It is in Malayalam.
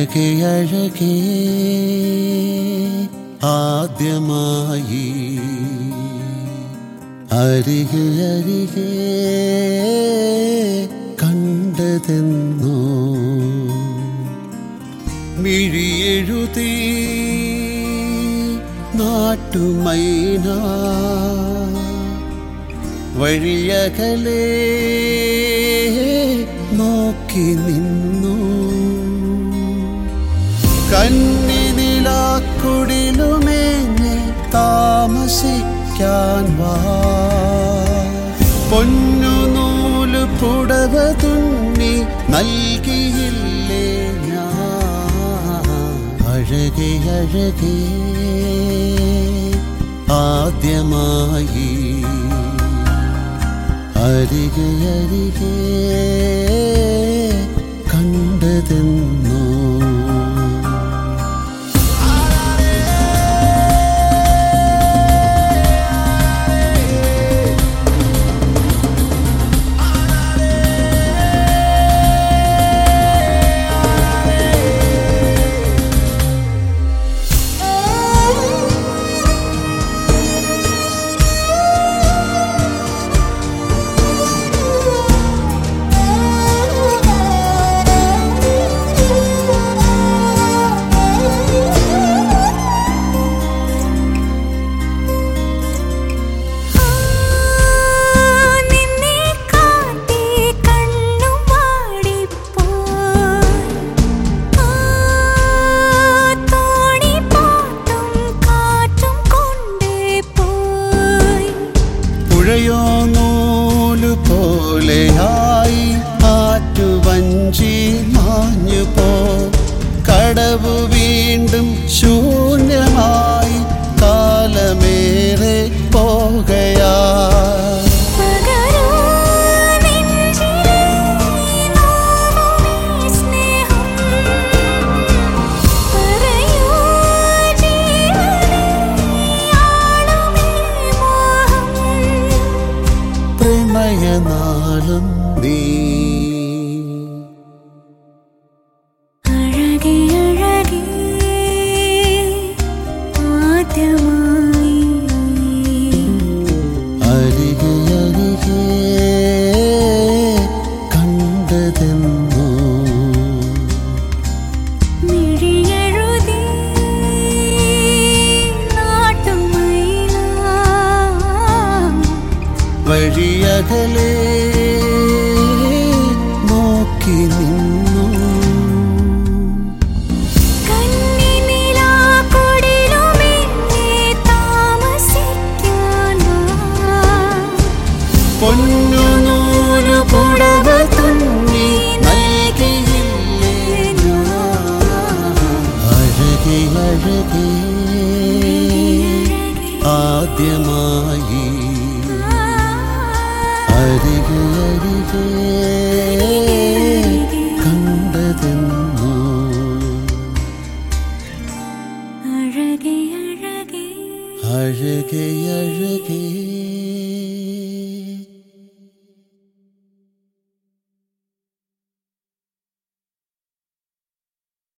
അഴകെ അഴകേ ആദ്യമായി അരികെ അരികെ കണ്ടതെന്നോ മിഴിയെഴുതി നാട്ടുമൈന വഴിയകലേ നോക്കി നിന്നു കന്നിനിലാക്കുടിലുമേഞ്ഞ് താമസിക്കാൻ വാ പൊന്നു നൂല് പുടവ തുന്നി നൽകിയില്ലേ ഞാൻ അഴകെ അഴകേ ആദ്യമായി അരികെ അരികെ കണ്ടതെന്നോ നിന്നെ കാത്തേ കണ്ണും വാടിപ്പോയി ആ തോണി പാട്ടും കാറ്റും കൊണ്ടേ പോയി പുഴയോ നൂലു പോലെയായി ആറ്റുവഞ്ചി മാഞ്ഞു പോ കടവു വീണ്ടും ശൂന്യമായി കാലമേറെ പോകയാ പകരൂ നെഞ്ചിലെ നോവുമീ സ്നേഹം പറയൂ ജീവനേ ആളുമീ മോഹം പ്രണയനാളും നീ അഴകേ അഴകേ ആദ്യമായി അരികെ അരികെ കണ്ടതെന്നോ മിഴിയെഴുതി നാട്ടുമൈന വഴിയകലേ നോക്കി നിന്നു കന്നിനിലാക്കുടിലുമെന്നെ താമസിക്കാൻ വാ. പൊന്നു നൂലു പുടവ തുന്നി നൽകിയില്ലേ ഞാൻ? അഴകെ അഴകേ ആദ്യമായി അരികെ അരികെ കണ്ടതെന്നോ അഴകേ അഴകേ അഴകെ അഴകേ